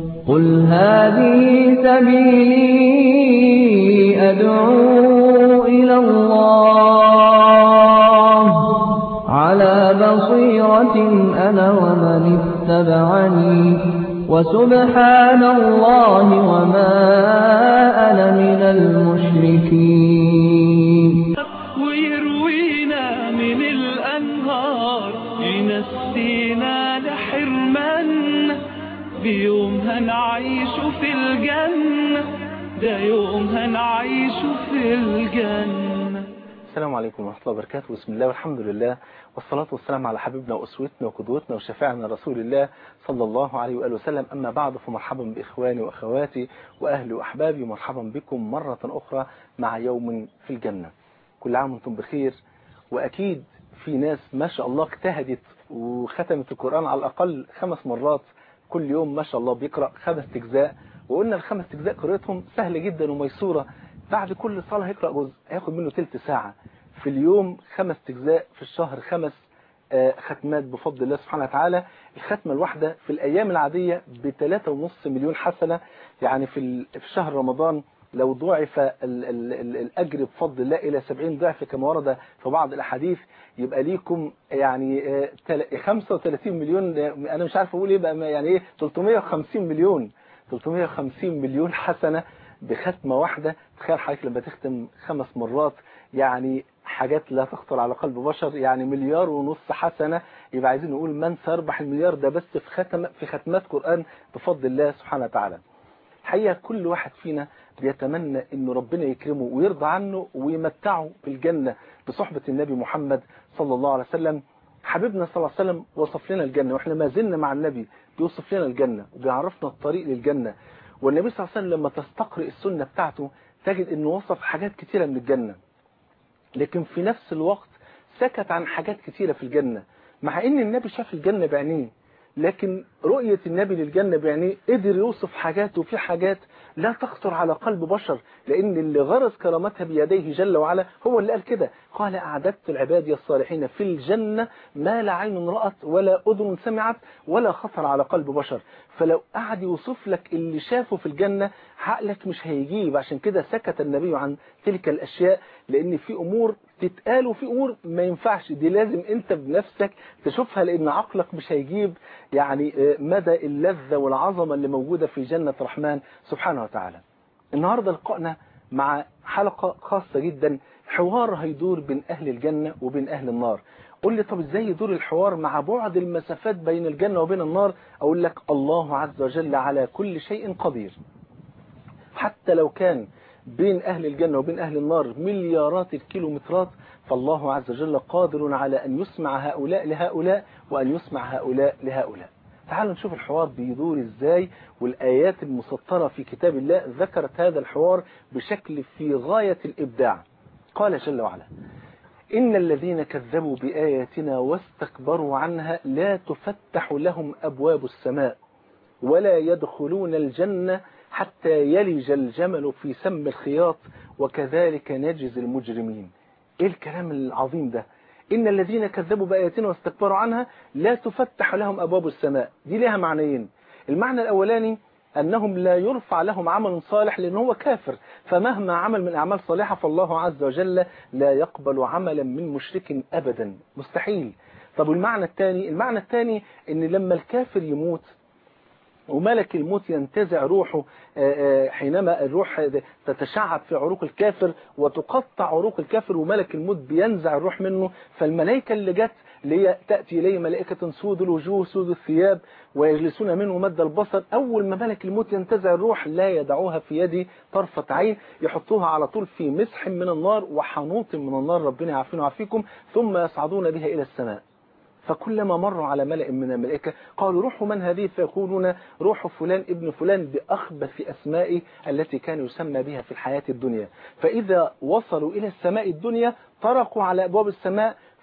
قل هذه سبيلي أدعو إلى الله على بصيرة أنا ومن اتبعني وسبحان الله وما أنا من المشركين ويروينا من الأنهار ينسينا لحرمان بيوم هنعيش في الجنة ده يوم هنعيش في الجنة السلام عليكم ورحمة الله وبركاته بسم الله والحمد لله والصلاة والسلام على حبيبنا وأسوتنا وقدوتنا وشفاعنا رسول الله صلى الله عليه وآله وسلم أما بعد فمرحبا بإخواني وأخواتي وأهلي وأحبابي مرحبا بكم مرة أخرى مع يوم في الجنة كل عام وانتم بخير وأكيد في ناس ما شاء الله اجتهدت وختمت القرآن على الأقل خمس مرات كل يوم ما شاء الله بيقرأ خمس أجزاء وقلنا الخمس أجزاء قراءتهم سهلة جدا وميسورة بعد كل صلاة هيقرأ جزء هياخد منه تلت ساعة في اليوم خمس أجزاء في الشهر خمس آه، ختمات بفضل الله سبحانه وتعالى الختمة الواحدة في الأيام العادية بثلاثة ونص مليون حسنة يعني في ال- في شهر رمضان لو ضعف ال ال ال الأجر بفضل الله إلى 70 ضعف كما ورد في بعض الأحاديث يبقى ليكم يعني آه، تل- 35 مليون آه، أنا مش عارف أقول إيه بقى يعني إيه 350 مليون 350 مليون حسنة بختمة واحدة تخيل حضرتك لما تختم خمس مرات يعني حاجات لا تخطر على قلب بشر يعني مليار ونص حسنة يبقى عايزين نقول من سيربح المليار ده بس في ختم في ختمات قرآن بفضل الله سبحانه وتعالى الحقيقة كل واحد فينا بيتمنى ان ربنا يكرمه ويرضى عنه ويمتعه بالجنة بصحبة النبي محمد صلى الله عليه وسلم حبيبنا صلى الله عليه وسلم وصف لنا الجنة واحنا ما زلنا مع النبي بيوصف لنا الجنة وبيعرفنا الطريق للجنة والنبي صلى الله عليه وسلم لما تستقرئ السنة بتاعته تجد انه وصف حاجات كتيرة من الجنة لكن في نفس الوقت سكت عن حاجات كتيرة في الجنة مع ان النبي شاف الجنة بعينيه لكن رؤية النبي للجنة بعينيه قدر يوصف حاجات وفي حاجات لا تخطر على قلب بشر لأن اللي غرس كرامتها بيديه جل وعلا هو اللي قال كده قال أعددت العبادي الصالحين في الجنة ما لا عين رأت ولا أذن سمعت ولا خطر على قلب بشر فلو قعد يوصف لك اللي شافه في الجنة عقلك مش هيجيب عشان كده سكت النبي عن تلك الأشياء لأن في أمور تتقال وفي أمور ما ينفعش دي لازم أنت بنفسك تشوفها لأن عقلك مش هيجيب يعني آه، مدى اللذة والعظمة اللي موجودة في جنة الرحمن سبحانه وتعالى النهاردة لقائنا مع حلقة خاصة جدا حوار هيدور بين أهل الجنة وبين أهل النار قول لي طب ازاي يدور الحوار مع بعد المسافات بين الجنة وبين النار اقول لك الله عز وجل على كل شيء قدير حتى لو كان بين أهل الجنة وبين أهل النار مليارات الكيلومترات فالله عز وجل قادر على أن يسمع هؤلاء لهؤلاء وأن يسمع هؤلاء لهؤلاء تعالوا نشوف الحوار بيدور ازاي والآيات المسطرة في كتاب الله ذكرت هذا الحوار بشكل في غاية الإبداع قال جل وعلا إن الذين كذبوا بآياتنا واستكبروا عنها لا تفتح لهم أبواب السماء ولا يدخلون الجنة حتى يلج الجمل في سم الخياط وكذلك نجزي المجرمين ايه الكلام العظيم ده إن الذين كذبوا بآياتنا واستكبروا عنها لا تفتح لهم أبواب السماء دي لها معنيين المعنى الأولاني أنهم لا يرفع لهم عمل صالح لأن هو كافر فمهما عمل من أعمال صالحة فالله عز وجل لا يقبل عملا من مشرك أبدا مستحيل طب والمعنى الثاني المعنى الثاني أن لما الكافر يموت وملك الموت ينتزع روحه آه، آه، حينما الروح تتشعب في عروق الكافر وتقطع عروق الكافر وملك الموت بينزع الروح منه فالملائكة اللي جت اللي هي تأتي إليه ملائكة سود الوجوه سود الثياب ويجلسون منه مد البصر أول ما ملك الموت ينتزع الروح لا يدعوها في يدي طرفة عين يحطوها على طول في مسح من النار وحنوط من النار ربنا يعافينا ويعافيكم ثم يصعدون بها إلى السماء فكلما مروا على ملأ من الملائكة قالوا روح من هذه فيقولون روح فلان ابن فلان بأخبث أسمائه التي كان يسمى بها في الحياة الدنيا فإذا وصلوا إلى السماء الدنيا طرقوا على أبواب السماء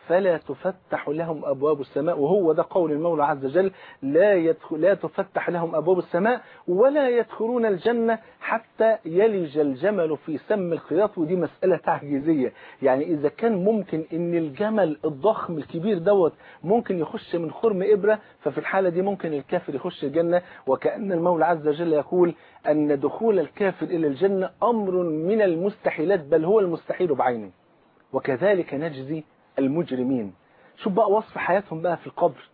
فلا تفتح لهم أبواب السماء وهو ده قول المولى عز وجل لا, يدخل لا تفتح لهم أبواب السماء ولا يدخلون الجنة حتى يلج الجمل في سم الخياط ودي مسألة تعجيزية يعني إذا كان ممكن إن الجمل الضخم الكبير دوت ممكن يخش من خرم إبرة ففي الحالة دي ممكن الكافر يخش الجنة وكأن المولى عز وجل يقول أن دخول الكافر إلى الجنة أمر من المستحيلات بل هو المستحيل بعينه وكذلك نجزي المجرمين شوف بقى وصف حياتهم بقى في القبر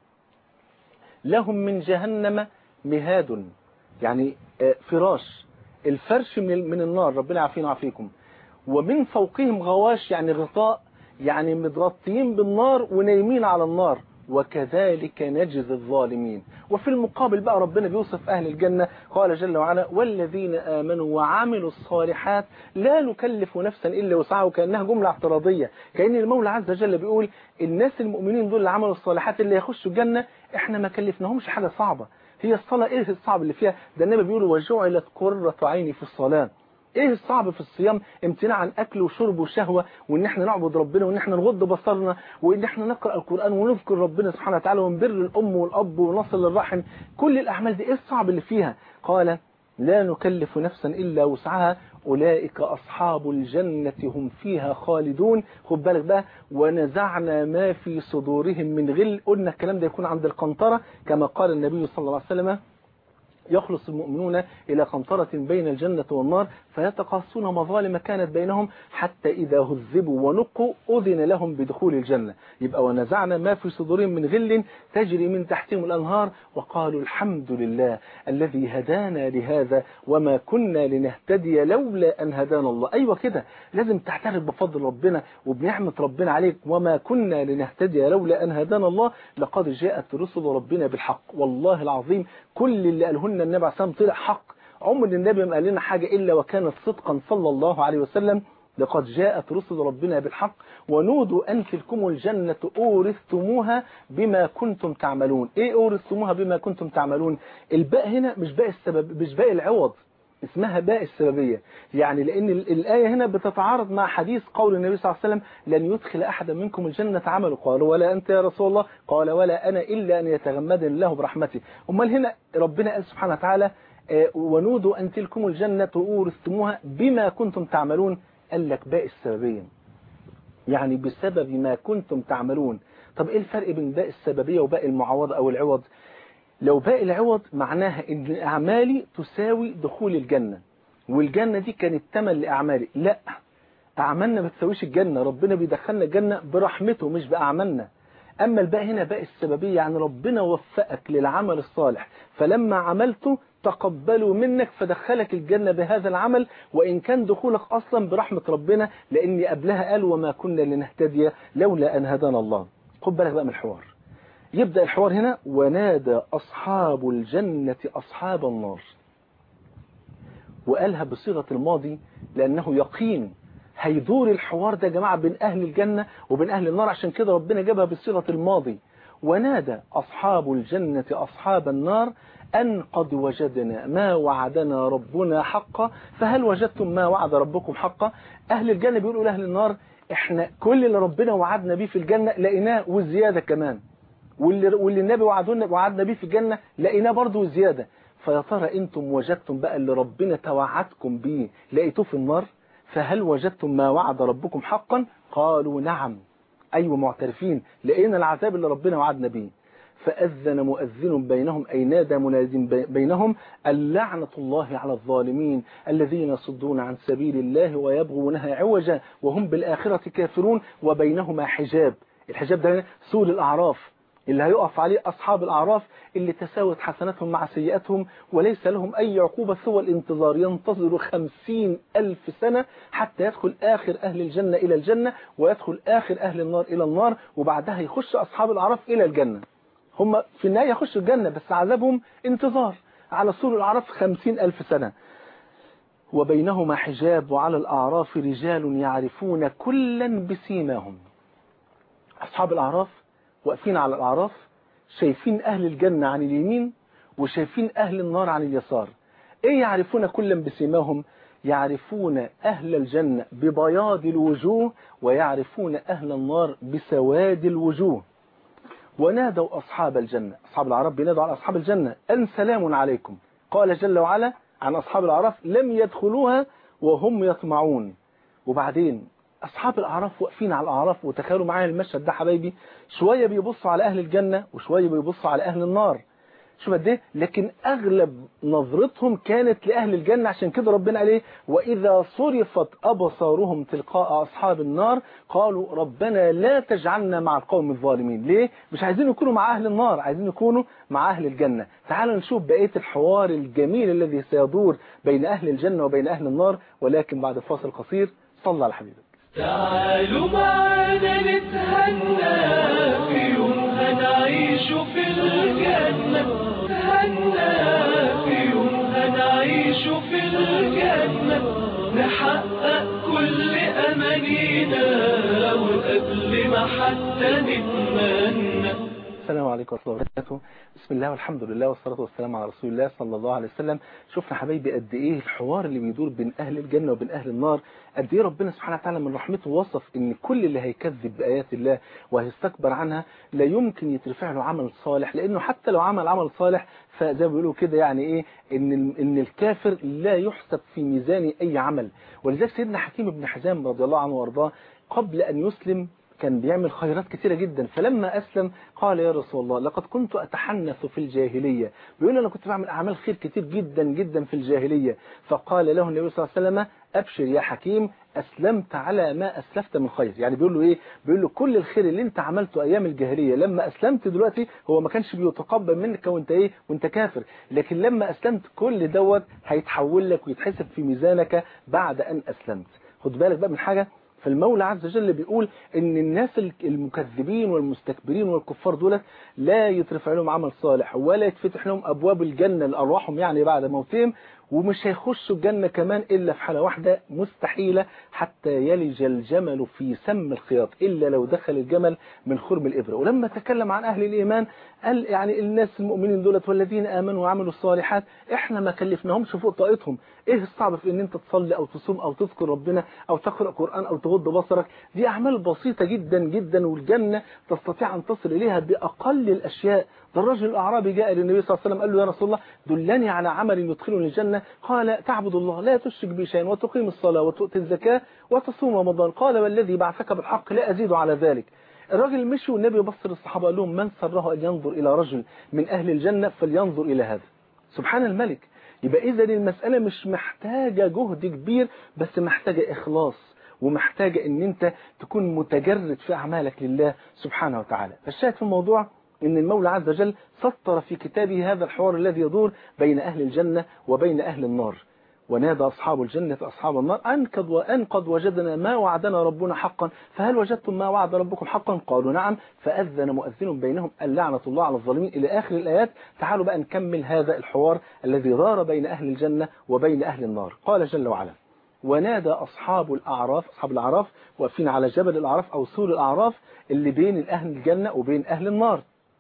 لهم من جهنم مهاد يعني فراش الفرش من من النار ربنا يعافينا ويعافيكم ومن فوقهم غواش يعني غطاء يعني متغطيين بالنار ونايمين على النار وكذلك نجزي الظالمين وفي المقابل بقى ربنا بيوصف أهل الجنة قال جل وعلا والذين آمنوا وعملوا الصالحات لا نكلف نفسا إلا وسعها وكأنها جملة اعتراضية كأن المولى عز وجل بيقول الناس المؤمنين دول اللي عملوا الصالحات اللي يخشوا الجنة احنا ما كلفناهمش حاجة صعبة هي الصلاة ايه الصعب اللي فيها ده النبي بيقول وجعلت قرة عيني في الصلاة ايه الصعب في الصيام امتناع عن اكل وشرب وشهوة وان احنا نعبد ربنا وان احنا نغض بصرنا وان احنا نقرأ القرآن ونذكر ربنا سبحانه وتعالى ونبر الام والاب ونصل للرحم كل الاعمال دي ايه الصعب اللي فيها قال لا نكلف نفسا الا وسعها أولئك أصحاب الجنة هم فيها خالدون خد بالك بقى ونزعنا ما في صدورهم من غل قلنا الكلام ده يكون عند القنطرة كما قال النبي صلى الله عليه وسلم يخلص المؤمنون إلى قنطرة بين الجنة والنار فيتقاصون مظالم كانت بينهم حتى إذا هذبوا ونقوا أذن لهم بدخول الجنة يبقى ونزعنا ما في صدورهم من غل تجري من تحتهم الأنهار وقالوا الحمد لله الذي هدانا لهذا وما كنا لنهتدي لولا أن هدانا الله أيوة كده لازم تعترف بفضل ربنا وبنعمة ربنا عليك وما كنا لنهتدي لولا أن هدانا الله لقد جاءت رسل ربنا بالحق والله العظيم كل اللي قالهن النبي عليه الصلاة والسلام طلع حق عمر النبي ما قال لنا حاجة إلا وكانت صدقا صلى الله عليه وسلم لقد جاءت رسل ربنا بالحق ونودوا أن تلكم الجنة أورثتموها بما كنتم تعملون إيه أورثتموها بما كنتم تعملون الباء هنا مش باء السبب مش باء العوض اسمها باء السببية يعني لأن الآية هنا بتتعارض مع حديث قول النبي صلى الله عليه وسلم لن يدخل أحدا منكم الجنة عمله قالوا ولا أنت يا رسول الله قال ولا أنا إلا أن يتغمدني الله برحمته أمال هنا ربنا قال سبحانه وتعالى ونودوا أن تلكم الجنة أورثتموها بما كنتم تعملون قال لك باء السببية يعني بسبب ما كنتم تعملون طب إيه الفرق بين باء السببية وباء المعوضة أو العوض لو باقي العوض معناها ان اعمالي تساوي دخول الجنة والجنة دي كانت تمن لاعمالي لا اعمالنا ما تساويش الجنة ربنا بيدخلنا الجنة برحمته مش باعمالنا اما الباقي هنا باقي السببية يعني ربنا وفقك للعمل الصالح فلما عملته تقبلوا منك فدخلك الجنة بهذا العمل وإن كان دخولك أصلا برحمة ربنا لأن قبلها قال وما كنا لنهتدي لولا أن هدانا الله خد بالك بقى من الحوار يبدأ الحوار هنا ونادى أصحاب الجنة أصحاب النار وقالها بصيغة الماضي لأنه يقين هيدور الحوار ده يا جماعة بين أهل الجنة وبين أهل النار عشان كده ربنا جابها بصيغة الماضي ونادى أصحاب الجنة أصحاب النار أن قد وجدنا ما وعدنا ربنا حقا فهل وجدتم ما وعد ربكم حقا أهل الجنة بيقولوا لأهل النار احنا كل اللي ربنا وعدنا بيه في الجنة لقيناه وزيادة كمان واللي, واللي النبي وعدنا وعدنا بيه في الجنة لقيناه برضه وزيادة فيا ترى انتم وجدتم بقى اللي ربنا توعدكم بيه لقيتوه في النار فهل وجدتم ما وعد ربكم حقا قالوا نعم أيوة معترفين لقينا العذاب اللي ربنا وعدنا بيه فأذن مؤذن بينهم أي نادى مناد بينهم اللعنة الله على الظالمين الذين يصدون عن سبيل الله ويبغونها عوجا وهم بالآخرة كافرون وبينهما حجاب الحجاب ده سور الأعراف اللي هيقف عليه أصحاب الأعراف اللي تساوت حسناتهم مع سيئاتهم وليس لهم أي عقوبة سوى الانتظار ينتظر خمسين ألف سنة حتى يدخل آخر أهل الجنة إلى الجنة ويدخل آخر أهل النار إلى النار وبعدها يخش أصحاب الأعراف إلى الجنة هم في النهاية يخشوا الجنة بس عذابهم انتظار على سور الأعراف خمسين ألف سنة وبينهما حجاب وعلى الأعراف رجال يعرفون كلا بسيماهم أصحاب الأعراف واقفين على الأعراف شايفين أهل الجنة عن اليمين وشايفين أهل النار عن اليسار إيه يعرفون كلا بسيماهم يعرفون أهل الجنة ببياض الوجوه ويعرفون أهل النار بسواد الوجوه ونادوا أصحاب الجنة أصحاب العرف بينادوا على أصحاب الجنة أن سلام عليكم قال جل وعلا عن أصحاب الأعراف لم يدخلوها وهم يطمعون وبعدين أصحاب الأعراف واقفين على الأعراف وتخيلوا معايا المشهد ده حبايبي شوية بيبصوا على أهل الجنة وشوية بيبصوا على أهل النار شوف قد ايه لكن اغلب نظرتهم كانت لاهل الجنه عشان كده ربنا قال ايه واذا صرفت ابصارهم تلقاء اصحاب النار قالوا ربنا لا تجعلنا مع القوم الظالمين ليه مش عايزين يكونوا مع اهل النار عايزين يكونوا مع اهل الجنه تعالوا نشوف بقيه الحوار الجميل الذي سيدور بين اهل الجنه وبين اهل النار ولكن بعد فاصل قصير صلى على حبيبك تعالوا معنا نتهنى في يوم هنعيش في الجنة تهنى في يوم هنعيش في الجنة نحقق كل أمانينا وقبل ما حتى نتمنى السلام عليكم ورحمة الله وبركاته بسم الله والحمد لله والصلاة والسلام على رسول الله صلى الله عليه وسلم شفنا حبايبي قد ايه الحوار اللي بيدور بين اهل الجنة وبين اهل النار قد ايه ربنا سبحانه وتعالى من رحمته وصف ان كل اللي هيكذب بآيات الله وهيستكبر عنها لا يمكن يترفع له عمل صالح لانه حتى لو عمل عمل صالح فزي ما بيقولوا كده يعني ايه ان ان الكافر لا يحسب في ميزان اي عمل ولذلك سيدنا حكيم بن حزام رضي الله عنه وارضاه قبل ان يسلم كان بيعمل خيرات كثيرة جدا فلما أسلم قال يا رسول الله لقد كنت أتحنث في الجاهلية بيقول أنا كنت بعمل أعمال خير كتير جدا جدا في الجاهلية فقال له النبي صلى الله عليه وسلم أبشر يا حكيم أسلمت على ما أسلفت من خير يعني بيقول له إيه بيقول له كل الخير اللي أنت عملته أيام الجاهلية لما أسلمت دلوقتي هو ما كانش بيتقبل منك وأنت إيه وأنت كافر لكن لما أسلمت كل دوت هيتحول لك ويتحسب في ميزانك بعد أن أسلمت خد بالك بقى من حاجة فالمولى عز وجل بيقول ان الناس المكذبين والمستكبرين والكفار دول لا يترفع لهم عمل صالح ولا يتفتح لهم ابواب الجنة لارواحهم يعني بعد موتهم ومش هيخشوا الجنة كمان إلا في حالة واحدة مستحيلة حتى يلج الجمل في سم الخياط إلا لو دخل الجمل من خرم الإبرة ولما تكلم عن أهل الإيمان قال يعني الناس المؤمنين دولت والذين آمنوا وعملوا الصالحات إحنا ما كلفناهمش فوق طاقتهم إيه الصعب في إن أنت تصلي أو تصوم أو تذكر ربنا أو تقرأ قرآن أو تغض بصرك دي أعمال بسيطة جدا جدا والجنة تستطيع أن تصل إليها بأقل الأشياء ده الرجل الأعرابي جاء للنبي صلى الله عليه وسلم قال له يا رسول الله دلني على عمل يدخلني الجنة قال تعبد الله لا تشرك به شيئا وتقيم الصلاة وتؤتي الزكاة وتصوم رمضان قال والذي بعثك بالحق لا أزيد على ذلك الراجل مشي والنبي بص للصحابة قال لهم من سره أن ينظر إلى رجل من أهل الجنة فلينظر إلى هذا سبحان الملك يبقى إذا المسألة مش محتاجة جهد كبير بس محتاجة إخلاص ومحتاجة ان انت تكون متجرد في اعمالك لله سبحانه وتعالى فالشاهد في الموضوع ان المولى عز وجل سطر في كتابه هذا الحوار الذي يدور بين اهل الجنة وبين اهل النار ونادى أصحاب الجنة أصحاب النار أن قد وأن قد وجدنا ما وعدنا ربنا حقا فهل وجدتم ما وعد ربكم حقا قالوا نعم فأذن مؤذن بينهم اللعنة الله على الظالمين إلى آخر الآيات تعالوا بقى نكمل هذا الحوار الذي دار بين أهل الجنة وبين أهل النار قال جل وعلا ونادى أصحاب الأعراف أصحاب الأعراف واقفين على جبل الأعراف أو سور الأعراف اللي بين أهل الجنة وبين أهل النار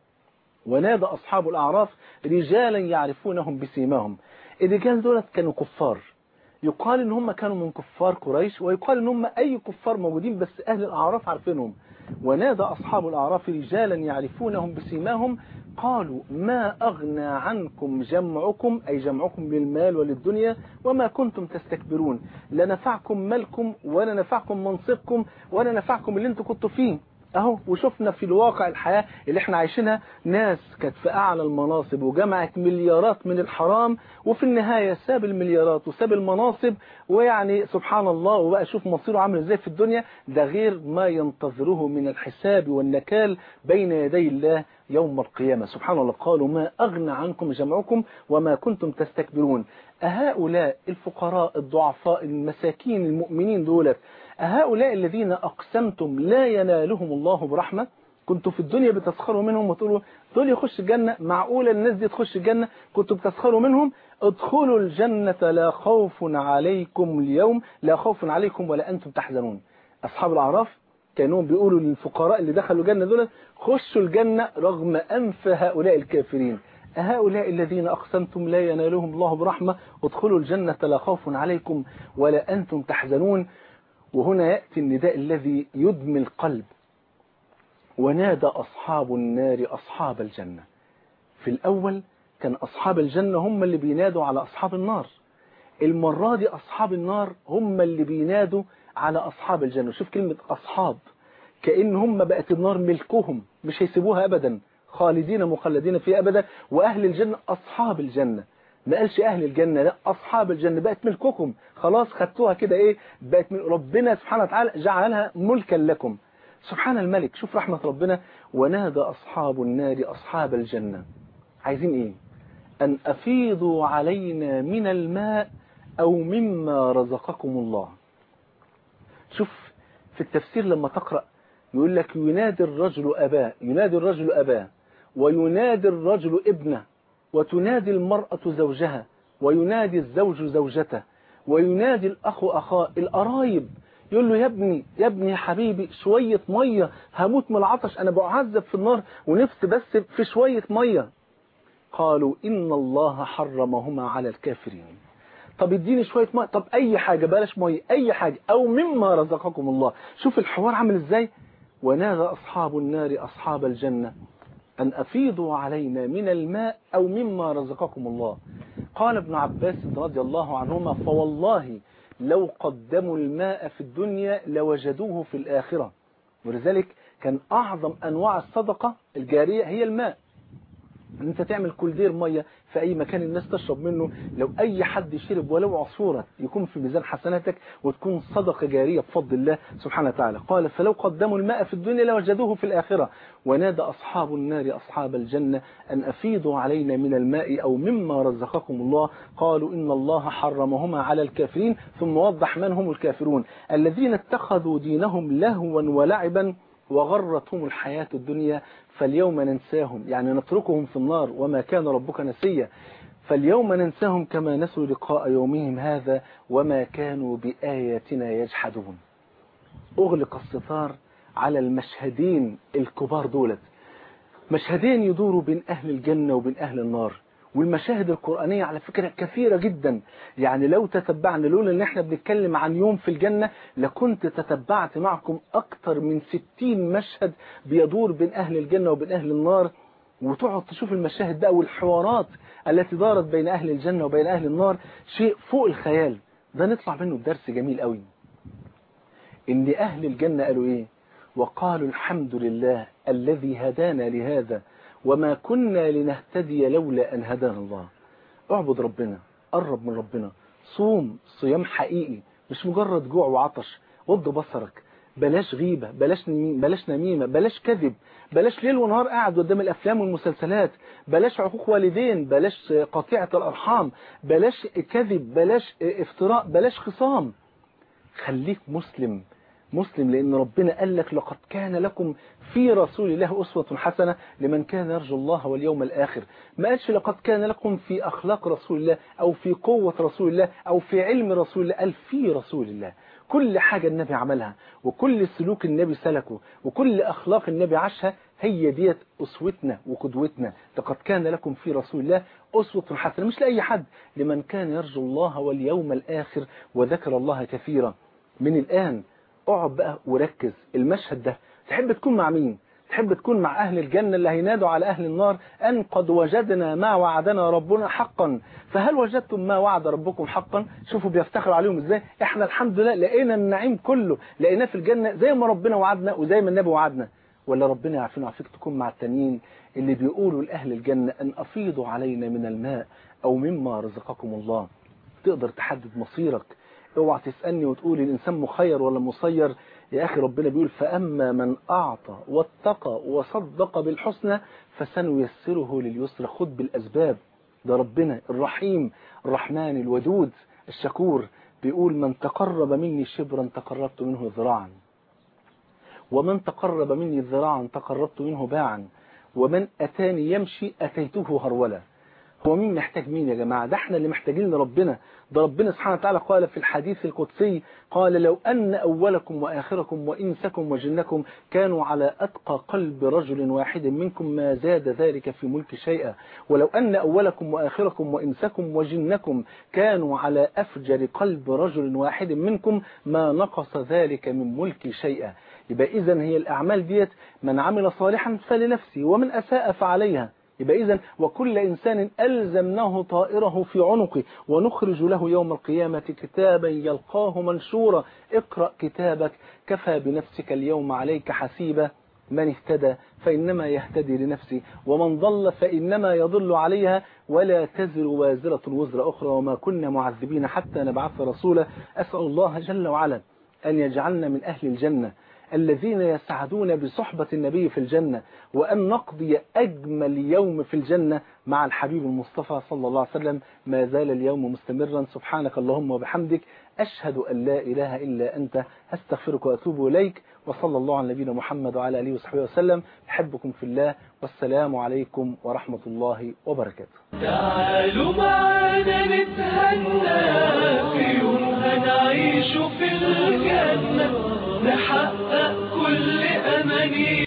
ونادى أصحاب الأعراف رجالا يعرفونهم بسيماهم الرجال دولت كانوا كفار يقال ان هم كانوا من كفار قريش ويقال ان هم اي كفار موجودين بس اهل الاعراف عارفينهم ونادى اصحاب الاعراف رجالا يعرفونهم بسيماهم قالوا ما اغنى عنكم جمعكم اي جمعكم للمال وللدنيا وما كنتم تستكبرون لا نفعكم مالكم ولا نفعكم منصبكم ولا نفعكم اللي انتم كنتوا فيه اهو وشفنا في الواقع الحياة اللي احنا عايشينها ناس كانت في اعلى المناصب وجمعت مليارات من الحرام وفي النهاية ساب المليارات وساب المناصب ويعني سبحان الله وبقى شوف مصيره عامل ازاي في الدنيا ده غير ما ينتظره من الحساب والنكال بين يدي الله يوم القيامة سبحان الله قالوا ما أغنى عنكم جمعكم وما كنتم تستكبرون أهؤلاء الفقراء الضعفاء المساكين المؤمنين دولت أهؤلاء الذين أقسمتم لا ينالهم الله برحمة كنتوا في الدنيا بتسخروا منهم وتقولوا دول يخش الجنة معقولة الناس دي تخش الجنة كنتوا بتسخروا منهم ادخلوا الجنة لا خوف عليكم اليوم لا خوف عليكم ولا أنتم تحزنون أصحاب الأعراف كانوا بيقولوا للفقراء اللي دخلوا الجنة دول خشوا الجنة رغم أنف هؤلاء الكافرين أهؤلاء الذين أقسمتم لا ينالهم الله برحمة ادخلوا الجنة لا خوف عليكم ولا أنتم تحزنون وهنا يأتي النداء الذي يدمي القلب ونادى أصحاب النار أصحاب الجنة في الأول كان أصحاب الجنة هم اللي بينادوا على أصحاب النار المرة دي أصحاب النار هم اللي بينادوا على أصحاب الجنة شوف كلمة أصحاب كأن هم بقت النار ملكهم مش هيسيبوها أبدا خالدين مخلدين فيها أبدا وأهل الجنة أصحاب الجنة ما قالش أهل الجنة لا أصحاب الجنة بقت ملككم خلاص خدتوها كده إيه بقت من ربنا سبحانه وتعالى جعلها ملكا لكم سبحان الملك شوف رحمة ربنا ونادى أصحاب النار أصحاب الجنة عايزين إيه أن أفيضوا علينا من الماء أو مما رزقكم الله شوف في التفسير لما تقرأ يقول لك ينادي الرجل أباه ينادي الرجل أباه وينادي الرجل ابنه وتنادي المرأة زوجها وينادي الزوج زوجته وينادي الأخ أخاه القرايب يقول له يا ابني يا ابني يا حبيبي شوية مية هموت من العطش أنا بعذب في النار ونفسي بس في شوية مية قالوا إن الله حرمهما على الكافرين طب اديني شوية مية طب أي حاجة بلاش مية أي حاجة أو مما رزقكم الله شوف الحوار عامل إزاي ونادى أصحاب النار أصحاب الجنة أن أفيضوا علينا من الماء أو مما رزقكم الله قال ابن عباس رضي الله عنهما فوالله لو قدموا الماء في الدنيا لوجدوه في الآخرة ولذلك كان أعظم أنواع الصدقة الجارية هي الماء ان انت تعمل كولدير ميه في اي مكان الناس تشرب منه لو اي حد شرب ولو عصوره يكون في ميزان حسناتك وتكون صدقه جاريه بفضل الله سبحانه وتعالى قال فلو قدموا الماء في الدنيا لوجدوه في الاخره ونادى اصحاب النار اصحاب الجنه ان افيضوا علينا من الماء او مما رزقكم الله قالوا ان الله حرمهما على الكافرين ثم وضح من هم الكافرون الذين اتخذوا دينهم لهوا ولعبا وغرتهم الحياة الدنيا فاليوم ننساهم يعني نتركهم في النار وما كان ربك نسيا فاليوم ننساهم كما نسوا لقاء يومهم هذا وما كانوا بآياتنا يجحدون أغلق الستار على المشهدين الكبار دولت مشهدين يدوروا بين أهل الجنة وبين أهل النار والمشاهد القرآنية على فكرة كثيرة جدا يعني لو تتبعنا لولا ان احنا بنتكلم عن يوم في الجنة لكنت تتبعت معكم اكتر من ستين مشهد بيدور بين اهل الجنة وبين اهل النار وتقعد تشوف المشاهد بقى والحوارات التي دارت بين اهل الجنة وبين اهل النار شيء فوق الخيال ده نطلع منه بدرس جميل قوي ان اهل الجنة قالوا ايه وقالوا الحمد لله الذي هدانا لهذا وما كنا لنهتدي لولا أن هدانا الله اعبد ربنا قرب من ربنا صوم صيام حقيقي مش مجرد جوع وعطش غض بصرك بلاش غيبة بلاش نميمة بلاش نميمة بلاش كذب بلاش ليل ونهار قاعد قدام الأفلام والمسلسلات بلاش عقوق والدين بلاش قطيعة الأرحام بلاش كذب بلاش افتراء بلاش خصام خليك مسلم مسلم لأن ربنا قال لك لقد كان لكم في رسول الله أسوة حسنة لمن كان يرجو الله واليوم الآخر ما قالش لقد كان لكم في أخلاق رسول الله أو في قوة رسول الله أو في علم رسول الله قال في رسول الله كل حاجة النبي عملها وكل سلوك النبي سلكه وكل أخلاق النبي عاشها هي ديت أسوتنا وقدوتنا لقد كان لكم في رسول الله أسوة حسنة مش لأي حد لمن كان يرجو الله واليوم الآخر وذكر الله كثيرا من الآن اقعد بقى وركز المشهد ده تحب تكون مع مين تحب تكون مع أهل الجنة اللي هينادوا على أهل النار أن قد وجدنا ما وعدنا ربنا حقا فهل وجدتم ما وعد ربكم حقا شوفوا بيفتخروا عليهم ازاي احنا الحمد لله لقينا النعيم كله لقيناه في الجنة زي ما ربنا وعدنا وزي ما النبي وعدنا ولا ربنا يعافينا ويعافيك تكون مع التانيين اللي بيقولوا لأهل الجنة أن أفيضوا علينا من الماء أو مما رزقكم الله تقدر تحدد مصيرك اوعى تسألني وتقول الإنسان مخير ولا مسير يا أخي ربنا بيقول فأما من أعطى واتقى وصدق بالحسنى فسنيسره لليسر خد بالأسباب ده ربنا الرحيم الرحمن الودود الشكور بيقول من تقرب مني شبرا تقربت منه ذراعا ومن تقرب مني ذراعا تقربت منه باعا ومن أتاني يمشي أتيته هرولا هو مين محتاج مين يا جماعة ده احنا اللي محتاجين لربنا ده ربنا سبحانه وتعالى قال في الحديث القدسي قال لو أن أولكم وآخركم وإنسكم وجنكم كانوا على أتقى قلب رجل واحد منكم ما زاد ذلك في ملك شيئا ولو أن أولكم وآخركم وإنسكم وجنكم كانوا على أفجر قلب رجل واحد منكم ما نقص ذلك من ملك شيئا يبقى إذن هي الأعمال ديت من عمل صالحا فلنفسه ومن أساء فعليها يبقى إذن وكل إنسان ألزمناه طائره في عنقه ونخرج له يوم القيامة كتابا يلقاه منشورا اقرأ كتابك كفى بنفسك اليوم عليك حسيبا من اهتدى فإنما يهتدي لنفسه ومن ضل فإنما يضل عليها ولا تزر وازرة وزر أخرى وما كنا معذبين حتى نبعث رسولا أسأل الله جل وعلا أن يجعلنا من أهل الجنة الذين يسعدون بصحبة النبي في الجنة وأن نقضي أجمل يوم في الجنة مع الحبيب المصطفى صلى الله عليه وسلم ما زال اليوم مستمرا سبحانك اللهم وبحمدك أشهد أن لا إله إلا أنت أستغفرك وأتوب إليك وصلى الله على نبينا محمد وعلى آله وصحبه وسلم أحبكم في الله والسلام عليكم ورحمة الله وبركاته تعالوا معانا نتهنى في يوم هنعيش في الجنة نحقق كل أمانينا